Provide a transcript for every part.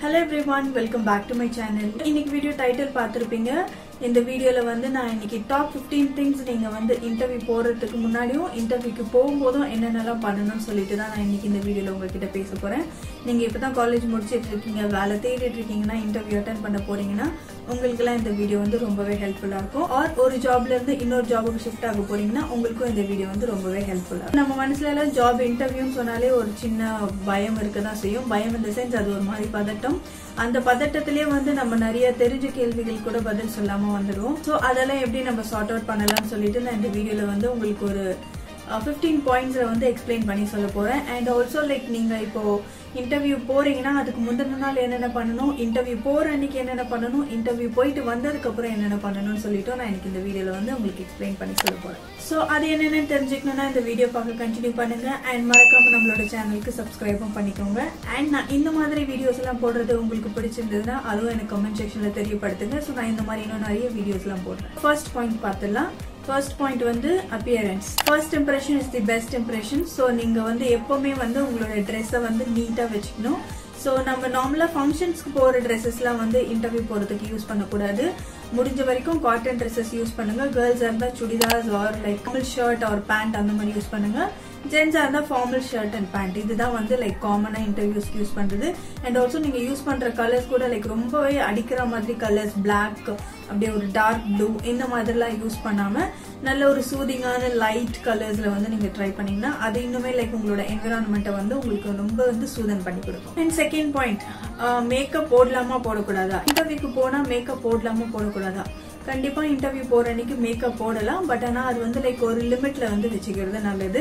Hello everyone welcome back to my channel இன்னைக்கு video title பார்த்துருப்பீங்க இந்த வீடியோல வந்து நான் இன்னைக்கு டாப் 15 திங்ஸ் நீங்க வந்து இன்டர்வியூ போறதுக்கு முன்னாடியும் இன்டர்வியூக்கு போகும்போதும் என்னென்னலாம் பண்ணணும்னு சொல்லிட்டு தான் நான் இன்னைக்கு இந்த வீடியோல உங்ககிட்ட பேச போறேன் நீங்க இப்பதான் காலேஜ் முடிச்சிட்டு இருக்கீங்க வேலை தேடிட்டு இருக்கீங்கன்னா இன்டர்வியூ அட்டன் பண்ண போறீங்கன்னா உங்களுக்குலாம் இந்த வீடியோ வந்து ரொம்பவே ஹெல்ப்ஃபுல்லா இருக்கும் ஆர் ஒரு ஜாப்ல இருந்து இன்னொரு ஜாபுக்கு ஷிஃப்ட் ஆக போறீங்கன்னா உங்களுக்கும் இந்த வீடியோ வந்து ரொம்பவே ஹெல்ப்ஃபுல்லா இருக்கும் நம்ம மனசுல எல்லாம் ஜாப் இன்டர்வியூன்னு சொன்னாலே ஒரு சின்ன பயம் இருக்கதான் செய்யும் பயம் இந்த சென்ஸ் அது ஒரு மாதிரி பதட்டம் அந்த பதட்டத்திலேயே வந்து நம்ம நிறைய தெரிஞ்ச கேள்விகள் கூட பதில் சொல்லாம வந்துடுவோம் ஸோ அதெல்லாம் எப்படி நம்ம சார்ட் அவுட் பண்ணலாம்னு சொல்லிட்டு நான் இந்த வீடியோல வந்து உங்களுக்கு ஒரு ஃபிஃப்டீன் பாயிண்ட்ஸை வந்து எக்ஸ்பிளைன் பண்ணி சொல்ல போறேன் அண்ட் ஆல்சோ லைக் நீங்க இப்போ இன்டர்வியூ போறீங்கன்னா அதுக்கு முந்தின நாள் என்னென்ன பண்ணணும் இன்டர்வியூ போற அன்னைக்கு என்னென்ன பண்ணணும் இன்டர்வியூ போயிட்டு வந்ததுக்கு அப்புறம் என்னென்ன பண்ணணும்னு சொல்லிட்டு நான் எனக்கு இந்த வீடியோல வந்து உங்களுக்கு எக்ஸ்பிளைன் பண்ணி சொல்ல போறேன் ஸோ அது என்னென்னு தெரிஞ்சுக்கணும்னா இந்த வீடியோ பார்க்க கண்டினியூ பண்ணுங்க அண்ட் மறக்காம நம்மளோட சேனலுக்கு சப்ஸ்கிரைபும் பண்ணிக்கோங்க அண்ட் நான் இந்த மாதிரி வீடியோஸ் எல்லாம் போடுறது உங்களுக்கு பிடிச்சிருந்ததுன்னா அதுவும் எனக்கு கமெண்ட் செக்ஷன்ல தெரியப்படுத்துங்க ஸோ நான் இந்த மாதிரி இன்னும் நிறைய வீடியோஸ் எல்லாம் போடுறேன் ஃபர்ஸ்ட் பாயிண்ட் பார்த்துடலாம் ஃபர்ஸ்ட் பாயிண்ட் வந்து appearance first impression is the best impression so நீங்க வந்து எப்பவுமே வந்து உங்களோட ட்ரெஸ்ஸை வந்து நீட்டா வச்சுக்கணும் ஸோ நம்ம நார்மலாக ஃபங்க்ஷன்ஸ்க்கு போகிற ட்ரெஸ்ஸஸ்லாம் வந்து இன்டர்வியூ போகிறதுக்கு யூஸ் பண்ணக்கூடாது முடிஞ்ச வரைக்கும் காட்டன் ட்ரெஸ்ஸஸ் யூஸ் பண்ணுங்க கேர்ள்ஸாக இருந்தால் churidars or like formal shirt or pant அந்த மாதிரி யூஸ் பண்ணுங்க ஜென்ஸாக இருந்தால் ஃபார்மல் ஷர்ட் அண்ட் பேண்ட் இதுதான் வந்து லைக் காமனாக இன்டர்வியூஸ்க்கு யூஸ் பண்ணுறது அண்ட் ஆல்சோ நீங்கள் யூஸ் பண்ணுற கலர்ஸ் கூட லைக் ரொம்பவே அடிக்கிற மாதிரி கலர்ஸ் பிளாக் அப்படியே ஒரு டார்க் ப்ளூ இந்த மாதிரிலாம் யூஸ் பண்ணாமல் நல்ல ஒரு சூதிங்கான லைட் கலர்ஸில் வந்து நீங்கள் ட்ரை பண்ணீங்கன்னா அது இன்னுமே லைக் உங்களோட என்விரான்மெண்ட்டை வந்து உங்களுக்கு ரொம்ப வந்து சூதன் பண்ணி கொடுக்கும் அண்ட் செகண்ட் பாயிண்ட் மேக்கப் போடலாமா போடக்கூடாதா இன்டர்வியூக்கு போனால் மேக்கப் போடலாமா போடக்கூடாதா கண்டிப்பா இன்டர்வியூ போற அன்னைக்கு மேக்கப் போடலாம் பட் ஆனா அது வந்து லைக் ஒரு லிமிட்ல வந்து வச்சுக்கிறது நல்லது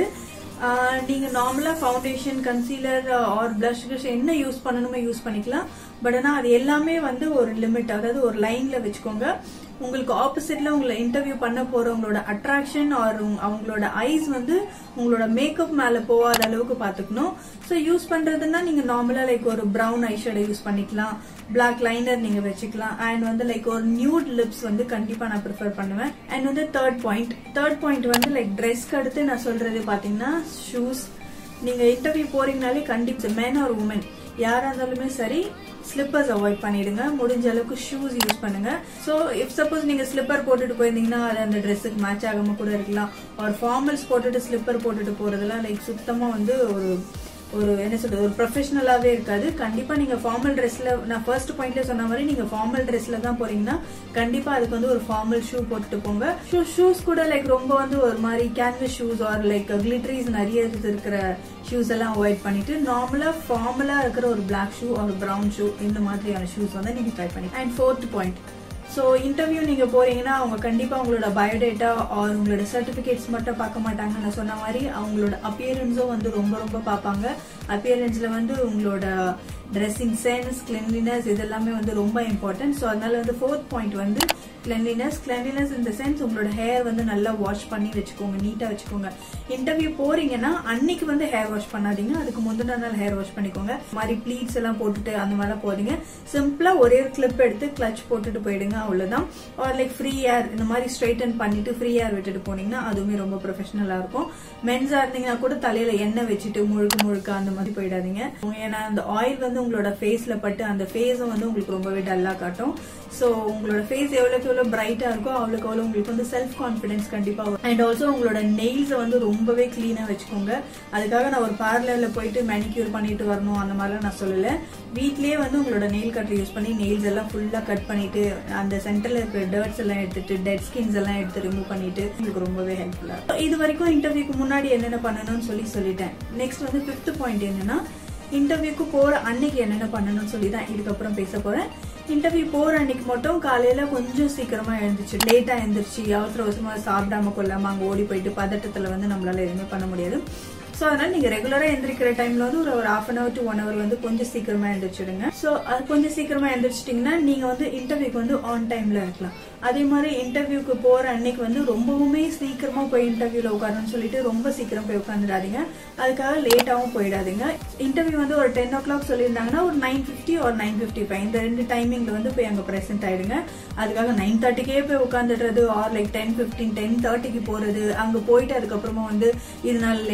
நீங்க நார்மலா ஃபவுண்டேஷன் கன்சீலர் ஆர் பிளஷ் என்ன யூஸ் பண்ணணுமோ யூஸ் பண்ணிக்கலாம் பட் ஆனா அது எல்லாமே வந்து ஒரு லிமிட் அதாவது ஒரு லைன்ல வச்சுக்கோங்க உங்களுக்கு ஆப்போசிட்ல உங்களை இன்டர்வியூ பண்ண போறவங்களோட அட்ராக்ஷன் ஆர் அவங்களோட ஐஸ் வந்து உங்களோட மேக்கப் மேல போகாத அளவுக்கு பாத்துக்கணும் ஸோ யூஸ் பண்றதுன்னா நீங்க நார்மலா லைக் ஒரு ப்ரௌன் ஐஷேடை யூஸ் பண்ணிக்கலாம் பிளாக் லைனர் நீங்க வச்சுக்கலாம் அண்ட் வந்து லைக் ஒரு நியூட் லிப்ஸ் வந்து கண்டிப்பா நான் ப்ரிஃபர் பண்ணுவேன் அண்ட் வந்து தேர்ட் பாயிண்ட் தேர்ட் பாயிண்ட் வந்து லைக் ட்ரெஸ்க்கு அடுத்து நான் சொல்றது பாத்தீங்கன்னா ஷூஸ் நீங்க இன்டர்வியூ போறீங்கனாலே கண்டிப்பா மேன் ஆர் உமன் யாரா இருந்தாலுமே சரி ஸ்லிப்பர்ஸ் அவாய்ட் பண்ணிடுங்க முடிஞ்ச அளவுக்கு ஷூஸ் யூஸ் பண்ணுங்க ஸோ இஃப் சப்போஸ் நீங்க ஸ்லிப்பர் போட்டுட்டு போயிருந்தீங்கன்னா அது அந்த ட்ரெஸ்ஸுக்கு மேட்ச் ஆகாம கூட இருக்கலாம் ஒரு ஃபார்மல்ஸ் போட்டுட்டு ஸ்லிப்பர் போட்டுட்டு போறதெல்லாம் லைக் சுத்தமா வந்து ஒரு ஒரு என்ன சொல்றது ஒரு ப்ரொஃபஷனலாவே இருக்காது கண்டிப்பா நீங்க ஃபார்மல் ட்ரெஸ்ல நான் ஃபர்ஸ்ட் பாயிண்ட்ல சொன்ன மாதிரி நீங்க ஃபார்மல் ட்ரெஸ்ல தான் போறீங்கன்னா கண்டிப்பா அதுக்கு வந்து ஒரு ஃபார்மல் ஷூ போட்டுட்டு போங்க ஷூ ஷூஸ் கூட லைக் ரொம்ப வந்து ஒரு மாதிரி canvas shoes or like glitters நிறைய இருக்கிற ஷூஸ் எல்லாம் அவாய்ட் பண்ணிட்டு நார்மலா ஃபார்மலா இருக்கிற ஒரு பிளாக் ஷூ ஒரு ப்ரௌன் ஷூ இந்த மாதிரியான ஷூஸ் வந்து நீங்க ட்ரை பண்ணி and fourth point so interview நீங்கள் போறீங்கன்னா அவங்க கண்டிப்பாக உங்களோட பயோடேட்டா ஆர் உங்களோட சர்டிஃபிகேட்ஸ் மட்டும் பார்க்க மாட்டாங்க நான் சொன்ன மாதிரி அவங்களோட அப்பியரன்ஸும் வந்து ரொம்ப ரொம்ப பார்ப்பாங்க அப்பியரன்ஸில் வந்து உங்களோட ட்ரெஸ்ஸிங் சென்ஸ் கிளென்லினஸ் இதெல்லாமே வந்து ரொம்ப இம்பார்ட்டன்ட் ஸோ அதனால வந்து ஃபோர்த் பாயிண்ட் வந்து கிளென்லினஸ் கிளென்லினஸ் இந்த சென்ஸ் உங்களோட ஹேர் வந்து நல்லா வாஷ் பண்ணி வச்சுக்கோங்க நீட்டாக வச்சுக்கோங்க இன்டர்வியூ போறீங்கன்னா அன்னைக்கு வந்து ஹேர் வாஷ் பண்ணாதீங்க அதுக்கு முந்தின நாள் ஹேர் வாஷ் பண்ணிக்கோங்க மாதிரி ப்ளீட்ஸ் எல்லாம் போட்டுட்டு அந்த மாதிரிலாம் போறீங்க சிம்பிளா ஒரே ஒரு கிளிப் எடுத்து கிளச் போட்டுட்டு போயிடுங்க அவ்வளவுதான் ஆர் லைக் ஃப்ரீ ஏர் இந்த மாதிரி ஸ்ட்ரைட்டன் பண்ணிட்டு ஃப்ரீ ஏர் விட்டுட்டு போனீங்கன்னா அதுவுமே ரொம்ப ப்ரொஃபஷனலா இருக்கும் மென்ஸா இருந்தீங்கன்னா கூட தலையில எண்ணெய் வச்சுட்டு முழுக்க முழுக்க அந்த மாதிரி போயிடாதீங்க ஏன்னா அந்த ஆயில் வந்து உங்களோட ஃபேஸ்ல பட்டு அந்த ஃபேஸும் வந்து உங்களுக்கு ரொம்பவே டல்லா காட்டும் ஸோ உங்களோட ஃபேஸ் எவ்வளோக்கு எவ்வளோ பிரைட்டா இருக்கோ அவ்வளோக்கு அவ்வளோ உங்களுக்கு வந்து செல்ஃப் கான்ஃபிடன்ஸ் கண்டிப்பா அண்ட் ஆல்சோ உங்களோட நெயில்ஸை வந்து ரொம்பவே கிளீனா வச்சுக்கோங்க அதுக்காக நான் ஒரு பார்லர்ல போயிட்டு மேனிக்யூர் பண்ணிட்டு வரணும் அந்த மாதிரிலாம் நான் சொல்லல வீட்லயே வந்து உங்களோட நெயில் கட்டர் யூஸ் பண்ணி நெயில்ஸ் எல்லாம் ஃபுல்லா கட் பண்ணிட்டு அந்த சென்டர்ல இருக்கிற டர்ட்ஸ் எல்லாம் எடுத்துட்டு டெட் ஸ்கின்ஸ் எல்லாம் எடுத்து ரிமூவ் பண்ணிட்டு உங்களுக்கு ரொம்பவே ஹெல்ப்ஃபுல்லா இது வரைக்கும் இன்டர்வியூக்கு முன்னாடி என்னென்ன பண்ணணும்னு சொல்லி சொல்லிட்டேன் நெக்ஸ்ட் வந்து ஃபிஃப்த் பாயிண்ட் என்னன்னா இன்டர்வியூக்கு போற அன்னைக்கு என்னென்ன பண்ணணும்னு சொல்லி தான் இதுக்கப்புறம் பேச போறேன் இன்டர்வியூ போற அன்னைக்கு மட்டும் காலையில கொஞ்சம் சீக்கிரமா எழுந்துச்சு லேட்டா எழுந்திருச்சு அவசர அவசரமா சாப்பிடாம கொள்ளாம அங்க ஓடி போயிட்டு பதட்டத்துல வந்து நம்மளால எதுவுமே பண்ண முடியாது ஸோ அதனால நீங்க ரெகுலரா எந்திரிக்கிற டைம்ல வந்து ஒரு half an hour to one hour வந்து கொஞ்சம் சீக்கிரமா எழுந்திரிச்சிடுங்க ஸோ அது கொஞ்சம் சீக்கிரமா எழுந்திரிச்சிட்டிங்கன்னா நீங்க வந்து இன்டர்வியூக்கு வந்து ஆன் டைம்ல இருக்கலாம் அதே மாதிரி இன்டர்வியூக்கு போற அன்னைக்கு வந்து ரொம்பவுமே சீக்கிரமா போய் இன்டர்வியூல உட்காரணும்னு சொல்லிட்டு ரொம்ப சீக்கிரம் போய் உட்காந்துடாதீங்க அதுக்காக லேட்டாவும் போயிடாதீங்க இன்டர்வியூ வந்து ஒரு டென் ஓ கிளாக் சொல்லியிருந்தாங்கன்னா ஒரு நைன் ஃபிஃப்டி ஒரு நைன் ஃபிஃப்டி ஃபைவ் இந்த ரெண்டு டைமிங்ல வந்து போய் அங்க பிரசென்ட் ஆயிடுங்க அதுக்காக நைன் தேர்ட்டிக்கே போய் உட்காந்துடுறது or like ten fifteen ten தேர்ட்டிக்கு போறது அங்க போயிட்டு அதுக்கப்புறமா வந்து இதனால லேட் ஆயிடுச்சு அதனால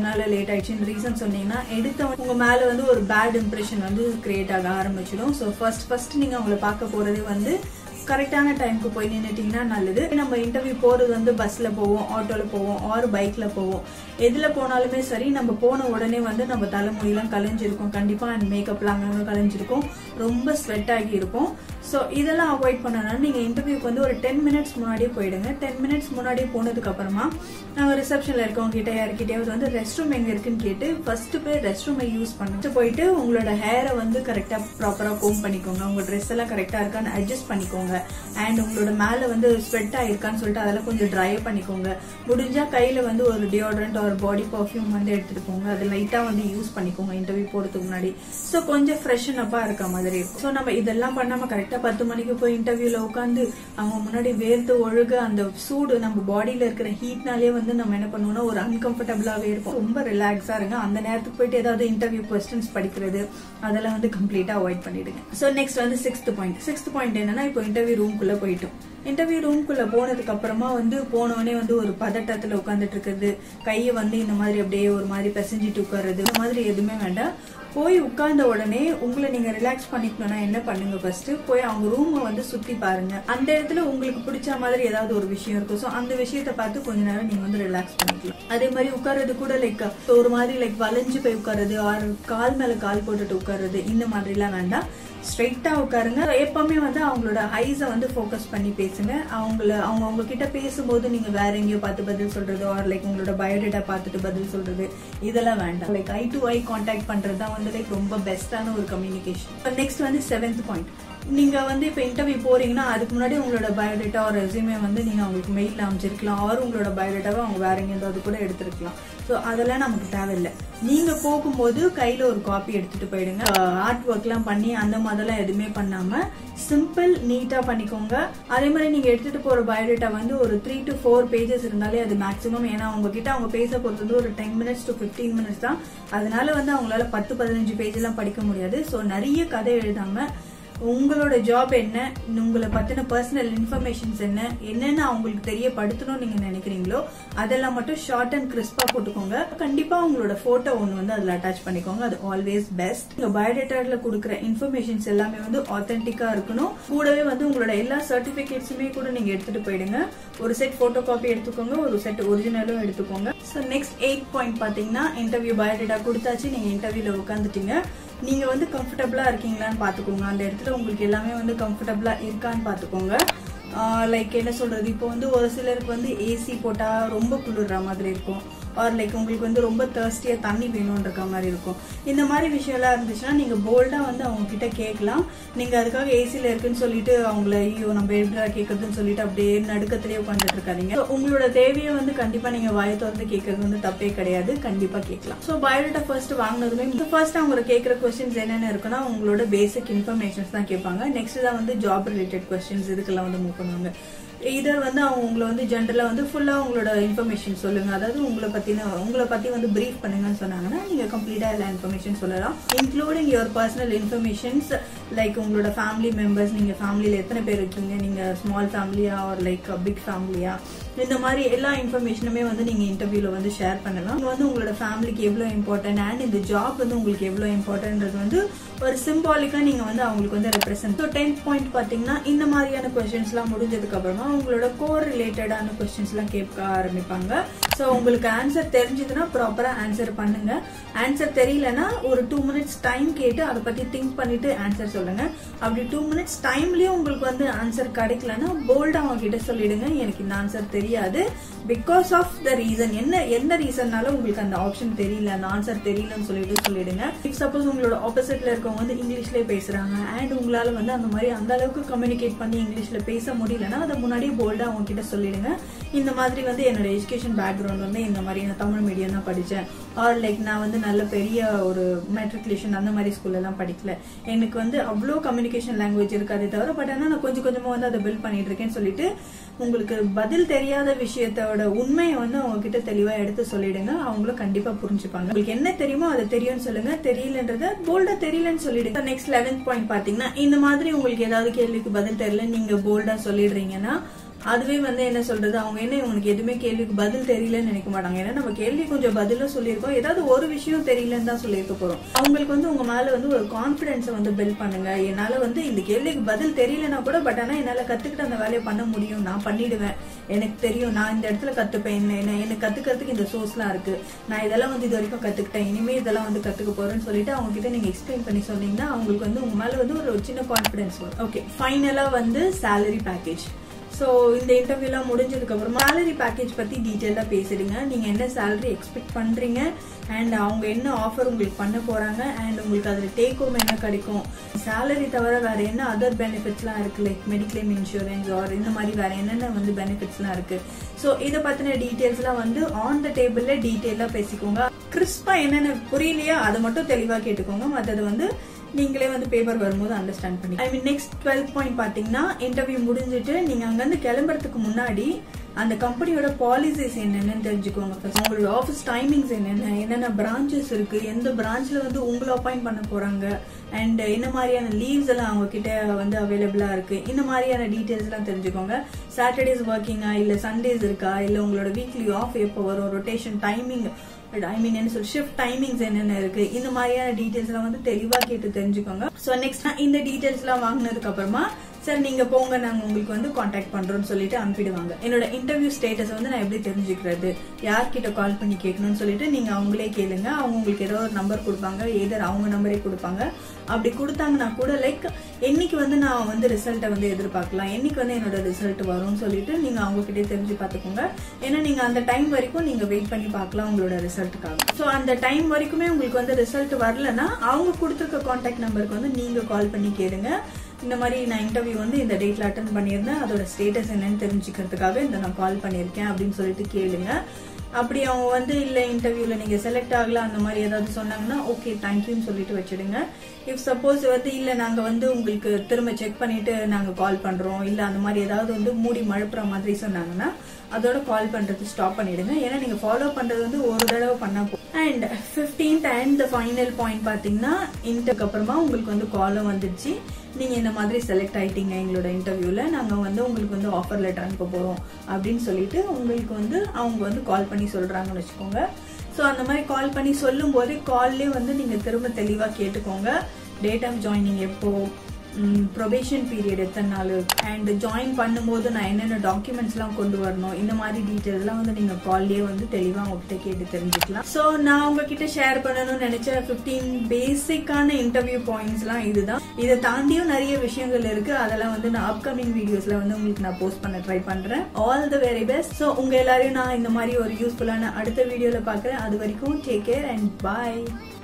அதனால லேட் ஆயிடுச்சுன்னு ரீசன் சொன்னீங்கன்னா எடுத்த உங்க மேல வந்து ஒரு பேட் இம்ப்ரெஷன் வந்து கிரியேட் ஆக ஆரம்பிச்சிடும் ஸோ ஃபர்ஸ்ட் ஃபர்ஸ்ட் நீங்க அவங்கள பார்க்க போறதே வந்து கரெக்டான டைம்க்கு போய் நின்னுட்டீங்கன்னா நல்லது நம்ம இன்டர்வியூ போறது வந்து பஸ்ல போவோம் ஆட்டோல போவோம் ஆர் பைக்ல போவோம் எதுல போனாலுமே சரி நம்ம போன உடனே வந்து நம்ம தலைமுடியெல்லாம் கலைஞ்சிருக்கும் கண்டிப்பா அண்ட் மேக்கப்லாம் அங்கங்க கலைஞ்சிருக்கும் ரொம்ப ஸ்வெட் ஆகி இருக்கும் ஸோ இதெல்லாம் அவாய்ட் பண்ணனால நீங்க இன்டர்வியூக்கு வந்து ஒரு டென் மினிட்ஸ் முன்னாடியே போயிடுங்க டென் மினிட்ஸ் முன்னாடியே போனதுக்கு அப்புறமா நாங்கள் ரிசப்ஷன்ல இருக்கவங்க கிட்ட யார்கிட்டயாவது வந்து ரெஸ்ட் ரூம் எங்க இருக்குன்னு கேட்டு ஃபர்ஸ்ட் போய் ரெஸ்ட் ரூமை யூஸ் பண்ணிட்டு போயிட்டு உங்களோட ஹேரை வந்து கரெக்டா ப்ராப்பரா கோம் பண்ணிக்கோங்க உங்க ட்ரெஸ் எல்லாம் கரெக்டா இருக்கான்னு அட்ஜஸ்ட் பண்ணிக்கோங்க அண்ட் உங்களோட மேல வந்து ஸ்வெட் ஆயிருக்கான்னு சொல்லிட்டு அதெல்லாம் கொஞ்சம் ட்ரை பண்ணிக்கோங்க முடிஞ்சா கையில வந்து ஒரு டியோட்ரண்ட் ஒரு பாடி பர்ஃப்யூம் வந்து எடுத்துட்டு போங்க அது லைட்டா வந்து யூஸ் பண்ணிக்கோங்க இன்டர்வியூ போறதுக்கு முன்னாடி ஸோ கொஞ்சம் ஃப்ரெஷன் அப்பா இருக்க மாதிரி இருக்கும் ஸோ நம்ம இதெல்லாம் பண்ணாம கரெக்டா பத்து மணிக்கு போய் இன்டர்வியூல உட்காந்து அவங்க முன்னாடி வேர்த்து ஒழுக அந்த சூடு நம்ம பாடியில இருக்கிற ஹீட்னாலே வந்து நம்ம என்ன பண்ணுவோம்னா ஒரு அன்கம்ஃபர்டபுளாவே இருக்கும் ரொம்ப ரிலாக்ஸா இருங்க அந்த நேரத்துக்கு போயிட்டு ஏதாவது இன்டர்வியூ கொஸ்டின்ஸ் படிக்கிறது அதெல்லாம் வந்து கம்ப்ளீட்டா அவாய்ட் பண்ணிடுங்க ஸோ நெக்ஸ்ட் வந்து சிக்ஸ்த் பாயிண்ட் சிக்ஸ்த் பாயிண்ட் என்னன்னா இப்போ இன்டர்வியூ ரூம்குள்ள போயிட்டோம் இன்டர்வியூ ரூம்குள்ள போனதுக்கு அப்புறமா வந்து போனவனே வந்து ஒரு பதட்டத்துல உட்காந்துட்டு இருக்கிறது கையை வந்து இந்த மாதிரி அப்படியே ஒரு மாதிரி பிசைஞ்சிட்டு உட்கார்றது இந்த மாதிரி எதுவுமே வேண்டாம் போய் உட்கார்ந்த உடனே உங்களை நீங்க ரிலாக்ஸ் பண்ணிக்கணும்னா என்ன பண்ணுங்க ஃபர்ஸ்ட் போய் அவங்க ரூமை வந்து சுத்தி பாருங்க அந்த இடத்துல உங்களுக்கு பிடிச்ச மாதிரி ஏதாவது ஒரு விஷயம் இருக்கும் ஸோ அந்த விஷயத்த பார்த்து கொஞ்ச நேரம் நீங்க வந்து ரிலாக்ஸ் பண்ணிக்கலாம் அதே மாதிரி உட்கார்றது கூட லைக் ஒரு மாதிரி லைக் வளைஞ்சு போய் உட்காருது ஆர் கால் மேல கால் போட்டுட்டு உட்காருது இந்த மாதிரிலாம் வேண்டாம் ஸ்ட்ரைட்டா உட்காருங்க எப்பவுமே வந்து அவங்களோட ஐஸை வந்து ஃபோக்கஸ் பண்ணி பேசுங்க அவங்கள அவங்க அவங்க கிட்ட பேசும்போது நீங்க வேற எங்கேயோ பார்த்து பதில் சொல்றது ஆர் லைக் உங்களோட பயோடேட்டா பார்த்துட்டு பதில் சொல்றது இதெல்லாம் வேண்டாம் like eye to eye contact பண்றது தான் வந்து லைக் ரொம்ப பெஸ்டான ஒரு கம்யூனிகேஷன் நெக்ஸ்ட் வந்து செவன்த் பாயிண்ட் நீங்க வந்து இப்ப இன்டர்வியூ போறீங்கன்னா அதுக்கு முன்னாடி உங்களோட பயோடேட்டா ஒரு ரெசியூமே வந்து நீங்க அவங்களுக்கு மெயில்ல அமைச்சிருக்கலாம் ஆர் உங்களோட பயோடேட்டாவை அவங்க வேற எங்கேயாவது கூட எடுத்திருக்கலாம் ஸோ அதெல்லாம் நமக்கு தேவையில்லை நீங்க போகும்போது கையில ஒரு காப்பி எடுத்துட்டு போயிடுங்க ஆர்ட் ஒர்க்லாம் பண்ணி அந்த மாதிரிலாம் எதுவுமே பண்ணாம சிம்பிள் நீட்டா பண்ணிக்கோங்க அதே மாதிரி நீங்க எடுத்துட்டு போற பயோடேட்டா வந்து ஒரு த்ரீ டு ஃபோர் பேஜஸ் இருந்தாலே அது மேக்ஸிமம் ஏன்னா உங்ககிட்ட அவங்க பேச போறது வந்து ஒரு ten minutes to fifteen minutes தான் அதனால வந்து அவங்களால பத்து பதினஞ்சு பேஜ் எல்லாம் படிக்க முடியாது ஸோ நிறைய கதை எழுதாம உங்களோட ஜாப் என்ன உங்களை பத்தின பர்சனல் இன்ஃபர்மேஷன்ஸ் என்ன என்னென்ன அவங்களுக்கு தெரியப்படுத்தணும்னு நீங்க நினைக்கிறீங்களோ அதெல்லாம் மட்டும் ஷார்ட் அண்ட் கிறிஸ்பா போட்டுக்கோங்க கண்டிப்பா உங்களோட போட்டோ ஒன்று வந்து அதுல அட்டாச் பண்ணிக்கோங்க அது ஆல்வேஸ் பெஸ்ட் உங்க பயோடேட்டால கொடுக்குற இன்ஃபர்மேஷன்ஸ் எல்லாமே வந்து ஆத்தென்டிக்கா இருக்கணும் கூடவே வந்து உங்களோட எல்லா சர்டிபிகேட்ஸுமே கூட நீங்க எடுத்துட்டு போயிடுங்க ஒரு செட் போட்டோ காப்பி எடுத்துக்கோங்க ஒரு செட் ஒரிஜினலும் எடுத்துக்கோங்க ஸோ நெக்ஸ்ட் எயிட் பாயிண்ட் பாத்தீங்கன்னா இன்டர்வியூ பயோடேட்டா கொடுத்தாச்சு நீங்க இன்டர்வியூல உட்காந்துட்டீங்க நீங்க வந்து கம்ஃபர்டபுளா இருக்கீங்களான்னு பாத்துக்கோங்க அந்த இடத்துல உங்களுக்கு எல்லாமே வந்து கம்ஃபர்டபுளா இருக்கான்னு பாத்துக்கோங்க லைக் என்ன சொல்றது இப்போ வந்து ஒரு சிலருக்கு வந்து ஏசி போட்டா ரொம்ப குளிர்ற மாதிரி இருக்கும் ஆர் லைக் உங்களுக்கு வந்து ரொம்ப தேர்ஸ்டியா தண்ணி வேணும்ன்ற மாதிரி இருக்கும் இந்த மாதிரி விஷயம்லாம் இருந்துச்சுன்னா நீங்க போல்டா வந்து அவங்க கிட்ட கேட்கலாம் நீங்க அதுக்காக ஏசில இருக்குன்னு சொல்லிட்டு அவங்கள ஐயோ நம்ம எப்படிடா கேட்கறதுன்னு சொல்லிட்டு அப்படியே நடுக்கத்திலேயே உட்காந்துட்டு இருக்காதீங்க So, உங்களோட தேவையை வந்து கண்டிப்பா நீங்க வாயை திறந்து கேட்கறது வந்து தப்பே கிடையாது கண்டிப்பா கேட்கலாம் ஸோ பயோடேட்டா ஃபர்ஸ்ட் வாங்கினதுமே ஃபர்ஸ்ட் அவங்க கேட்கிற கொஸ்டின்ஸ் என்னென்ன இருக்குன்னா உங்களோட பேசிக் இன்ஃபர்மேஷன்ஸ் தான் கேட்பாங்க நெக்ஸ்ட் தான் வந்து ஜாப் ரிலேட்டட் கொஸ்டின்ஸ் இதுக்கெல்லாம் வந்து மூவ் பண்ணுவாங்க இதர் வந்து அவங்க உங்களை வந்து ஜென்ரலா வந்து ஃபுல்லா உங்களோட இன்ஃபர்மேஷன் சொல்லுங்க அதாவது உங்களை பத்தின உங்களை பத்தி வந்து பிரீஃப் பண்ணுங்கன்னு சொன்னாங்கன்னா நீங்க கம்ப்ளீட்டா எல்லா இன்ஃபர்மேஷன் சொல்லலாம் including your personal informations like உங்களோட ஃபேமிலி மெம்பர்ஸ் நீங்க ஃபேமிலியில எத்தனை பேர் இருக்கீங்க நீங்க ஸ்மால் ஃபேமிலியா ஆர் லைக் பிக் ஃபேமிலியா இந்த மாதிரி எல்லா இன்ஃபர்மேஷனுமே வந்து நீங்க இன்டர்வியூல வந்து ஷேர் பண்ணலாம் நீங்க வந்து உங்களோட ஃபேமிலிக்கு எவ்வளவு இம்பார்ட்டன்ட் அண்ட் இந்த ஜாப் வந்து உங்களுக்கு எவ்வளவு இம்பார்ட்டன்றது வந்து ஒரு சிம்பாலிக்கா நீங்க வந்து அவங்களுக்கு வந்து ரெப்ரசென்ட் ஸோ டென்த் பாயிண்ட் பாத்தீங்கன்னா இந்த மாதிரியான கொஸ்டின்ஸ் எல்லாம் முடிஞ்சதுக்கு அப்புறமா உங்களோட கோர் ரிலேட்டடான கொஸ்டின்ஸ் எல்லாம் கேட்க ஆரம்பிப்பாங்க ஸோ உங்களுக்கு ஆன்சர் தெரிஞ்சதுன்னா ப்ராப்பரா ஆன்சர் பண்ணுங்க ஆன்சர் தெரியலனா ஒரு டூ மினிட்ஸ் டைம் கேட்டு அதை பத்தி திங்க் பண்ணிட்டு ஆன்சர் சொல்லுங்க அப்படி டூ மினிட்ஸ் டைம்லயும் உங்களுக்கு வந்து ஆன்சர் கிடைக்கலன்னா போல்டா அவங்க கிட்ட சொல்லிடுங்க எனக்கு இந்த ஆன்சர் தெரியாது பிகாஸ் ஆஃப் த ரீசன் என்ன எந்த ரீசன்னால உங்களுக்கு அந்த ஆப்ஷன் தெரியல அந்த ஆன்சர் தெரியலன்னு சொல்லிட்டு சொல்லிடுங்க இப் சப்போஸ் உங்களோட ஆப்போசிட்ல இருக்கவங்க வந்து இங்கிலீஷ்லயே பேசுறாங்க அண்ட் உங்களால வந்து அந்த மாதிரி அந்த அளவுக்கு கம்யூனிகேட் பண்ணி இங்கிலீஷ்ல பேச முடியலன்னா அதை முன்னாடியே போல்டா அவங்க கிட்ட சொல்லிடுங்க இந்த மாதிரி வந்து என்னோட எஜுகேஷன் பேக்ரவுண்ட் வந்து இந்த மாதிரி நான் தமிழ் மீடியம் தான் படிச்சேன் ஆர் லைக் நான் வந்து நல்ல பெரிய ஒரு மெட்ரிகுலேஷன் அந்த மாதிரி ஸ்கூல்ல எல்லாம் படிக்கல எனக்கு வந்து அவ்வளோ கம்யூனிகேஷன் லாங்குவேஜ் இருக்காதே தவிர பட் ஆனால் நான் கொஞ்சம் கொஞ்சமா வந்து அதை பில்ட் பண்ணிட்டு இருக்கேன்னு சொல்லிட்டு உங்களுக்கு பதில் தெரியாத விஷயத்தோட உண்மையை வந்து அவங்க கிட்ட தெளிவா எடுத்து சொல்லிடுங்க அவங்களும் கண்டிப்பா புரிஞ்சுப்பாங்க உங்களுக்கு என்ன தெரியுமோ அதை தெரியும்னு சொல்லுங்க தெரியலன்றத போல்டா தெரியலன்னு சொல்லிடுங்க நெக்ஸ்ட் லெவன்த் பாயிண்ட் பாத்தீங்கன்னா இந்த மாதிரி உங்களுக்கு ஏதாவது கேள்விக்கு பதில் தெரியல நீங்க போல்டா சொல்லிடுறீங்கன்னா அதுவே வந்து என்ன சொல்றது அவங்க என்ன இவங்களுக்கு எதுவுமே கேள்விக்கு பதில் தெரியலன்னு நினைக்க மாட்டாங்க ஏன்னா நம்ம கேள்வி கொஞ்சம் பதிலும் சொல்லியிருக்கோம் ஏதாவது ஒரு விஷயம் தெரியலன்னு தான் சொல்லியிருக்க போறோம் அவங்களுக்கு வந்து உங்க மேல வந்து ஒரு கான்பிடன்ஸை வந்து பில்ட் பண்ணுங்க என்னால வந்து இந்த கேள்விக்கு பதில் தெரியலனா கூட பட் ஆனா என்னால கத்துக்கிட்டு அந்த வேலையை பண்ண முடியும் நான் பண்ணிடுவேன் எனக்கு தெரியும் நான் இந்த இடத்துல கத்துப்பேன் என்ன என்ன- எனக்கு கத்துக்கிறதுக்கு இந்த சோர்ஸ்லாம் இருக்கு நான் இதெல்லாம் வந்து இது வரைக்கும் கத்துக்கிட்டேன் இனிமே இதெல்லாம் வந்து கத்துக்க போறேன்னு சொல்லிட்டு அவங்க கிட்ட நீங்க எக்ஸ்பிளைன் பண்ணி சொன்னீங்கன்னா அவங்களுக்கு வந்து உங்க மேல வந்து ஒரு சின்ன கான்பிடன்ஸ் வரும் ஓகே ஃபைனலா வந்து salary பேக்கேஜ் ஸோ இந்த இன்டர்வியூலாம் முடிஞ்சதுக்கு அப்புறமா salary பேக்கேஜ் பத்தி டீட்டெயிலாக பேசிடுங்க நீங்க என்ன salary எக்ஸ்பெக்ட் பண்றீங்க அண்ட் அவங்க என்ன ஆஃபர் உங்களுக்கு பண்ண போறாங்க அண்ட் உங்களுக்கு அதுல டேக் ஹோம் என்ன கிடைக்கும் salary தவிர வேற என்ன அதர் பெனிஃபிட்ஸ்லாம் இருக்கு லைக் மெடிக்ளைம் இன்சூரன்ஸ் ஆர் இந்த மாதிரி வேற என்னென்ன வந்து பெனிஃபிட்ஸ்லாம் இருக்கு ஸோ இதை பத்தின டீட்டெயில்ஸ்லாம் வந்து ஆன் த டேபிள்ல டீட்டெயிலாக பேசிக்கோங்க கிறிஸ்பா என்னென்ன புரியலையோ அதை மட்டும் தெளிவா கேட்டுக்கோங்க மற்றது வந்து நீங்களே வந்து பேப்பர் வரும்போது அண்டர்ஸ்டாண்ட் பண்ணி I mean next twelve point பாத்தீங்கன்னா இன்டர்வியூ முடிஞ்சிட்டு நீங்க அங்கிருந்து கிளம்புறதுக்கு முன்னாடி அந்த கம்பெனியோட பாலிசிஸ் என்னென்னு தெரிஞ்சுக்கோங்க first. உங்களோட ஆஃபீஸ் டைமிங்ஸ் என்னென்ன என்னென்ன பிரான்ச்சஸ் இருக்கு எந்த பிரான்ச்ல வந்து உங்களை அப்பாயிண்ட் பண்ண போறாங்க அண்ட் என்ன மாதிரியான லீவ்ஸ் எல்லாம் அவங்க கிட்ட வந்து அவைலபிளா இருக்கு இந்த மாதிரியான டீடைல்ஸ் எல்லாம் தெரிஞ்சுக்கோங்க சாட்டர்டேஸ் ஒர்க்கிங்கா இல்ல சண்டேஸ் இருக்கா இல்ல உங்களோட வீக்லி ஆஃப் எப்போ வரும் ரொட்டேஷன் டைமிங் ஐ மீன் என்ன சொல் ஷிஃப்ட் டைமிங்ஸ் என்னென்ன இருக்கு இந்த மாதிரியான டீடைல்ஸ் எல்லாம் வந்து தெளிவா கேட்டு தெரிஞ்சுக்கோங்க ஸோ நெக்ஸ்ட் இந்த டீடைல்ஸ் எல்லாம் வாங்கினதுக்கு அப்புறமா சார் நீங்க போங்க நாங்க உங்களுக்கு வந்து காண்டாக்ட் பண்றோம்னு சொல்லிட்டு அனுப்பிடுவாங்க என்னோட இன்டர்வியூ ஸ்டேட்டஸ் வந்து நான் எப்படி தெரிஞ்சுக்கிறது யார்கிட்ட கால் பண்ணி கேட்கணும்னு சொல்லிட்டு நீங்க அவங்களே கேளுங்க அவங்க உங்களுக்கு ஏதோ ஒரு நம்பர் கொடுப்பாங்க ஏதர் அவங்க நம்பரே கொடுப்பாங்க அப்படி கொடுத்தாங்கன்னா கூட லைக் என்னைக்கு வந்து நான் வந்து ரிசல்ட்டை வந்து எதிர்பார்க்கலாம் என்னைக்கு வந்து என்னோட ரிசல்ட் வரும்னு சொல்லிட்டு நீங்க அவங்க கிட்டே தெரிஞ்சு பார்த்துக்கோங்க ஏன்னா நீங்க அந்த டைம் வரைக்கும் நீங்க வெயிட் பண்ணி பார்க்கலாம் உங்களோட ரிசல்ட்டுக்காக ஸோ அந்த டைம் வரைக்குமே உங்களுக்கு வந்து ரிசல்ட் வரலன்னா அவங்க கொடுத்துருக்க காண்டாக்ட் நம்பருக்கு வந்து நீங்க கால் பண்ணி கேளுங்க இந்த மாதிரி நான் இன்டர்வியூ வந்து இந்த டேட்ல அட்டன் பண்ணியிருந்தேன் அதோட ஸ்டேட்டஸ் என்னன்னு தெரிஞ்சுக்கிறதுக்காக இந்த நான் கால் பண்ணியிருக்கேன் அப்படின்னு சொல்லிட்டு கேளுங்க அப்படி அவங்க வந்து இல்ல இன்டர்வியூல நீங்க செலக்ட் ஆகல அந்த மாதிரி ஏதாவது சொன்னாங்கன்னா ஓகே தேங்க்யூன்னு சொல்லிட்டு வச்சிடுங்க இஃப் சப்போஸ் வந்து இல்ல நாங்க வந்து உங்களுக்கு திரும்ப செக் பண்ணிட்டு நாங்க கால் பண்றோம் இல்ல அந்த மாதிரி ஏதாவது வந்து மூடி மழுப்புற மாதிரி சொன்னாங்கன்னா அதோட கால் பண்றது ஸ்டாப் பண்ணிடுங்க ஏன்னா நீங்க ஃபாலோ பண்றது வந்து ஒரு தடவை பண்ணா போ and fifteenth and the final point பாத்தீங்கன்னா இன்டர்க்கு அப்புறமா உங்களுக்கு வந்து காலும் வந்துடுச்சு நீங்க இந்த மாதிரி செலக்ட் ஆயிட்டீங்க எங்களோட இன்டர்வியூல நாங்க வந்து உங்களுக்கு வந்து ஆஃபர் லெட்டர் அனுப்ப போறோம் அப்படின்னு சொல்லிட்டு உங்களுக்கு வந்து அவங்க வந்து கால் பண்ணி சொல்றாங்கன்னு வச்சுக்கோங்க ஸோ அந்த மாதிரி கால் பண்ணி சொல்லும் போதே கால்லே வந்து நீங்க திரும்ப தெளிவா கேட்டுக்கோங்க டேட் ஆஃப் ஜாயினிங் எப்போ ப்ரொபேஷன் பீரியட் எத்தனை நாள் அண்ட் ஜாயின் பண்ணும்போது நான் என்னென்ன டாக்குமெண்ட்ஸ்லாம் கொண்டு வரணும் இந்த மாதிரி டீட்டெயில்ஸ்லாம் வந்து நீங்கள் கால்லேயே வந்து தெளிவாக உங்ககிட்ட கேட்டு தெரிஞ்சுக்கலாம் ஸோ நான் உங்ககிட்ட ஷேர் பண்ணணும்னு நினைச்ச ஃபிஃப்டீன் பேசிக்கான இன்டர்வியூ பாயிண்ட்ஸ்லாம் இதுதான் இதை தாண்டியும் நிறைய விஷயங்கள் இருக்கு அதெல்லாம் வந்து நான் அப்கமிங் வீடியோஸ்ல வந்து உங்களுக்கு நான் போஸ்ட் பண்ண ட்ரை பண்றேன் all the very best so உங்க எல்லாரையும் நான் இந்த மாதிரி ஒரு யூஸ்ஃபுல்லான அடுத்த வீடியோல பார்க்குறேன் அது வரைக்கும் டேக் கேர் அண்ட் பாய்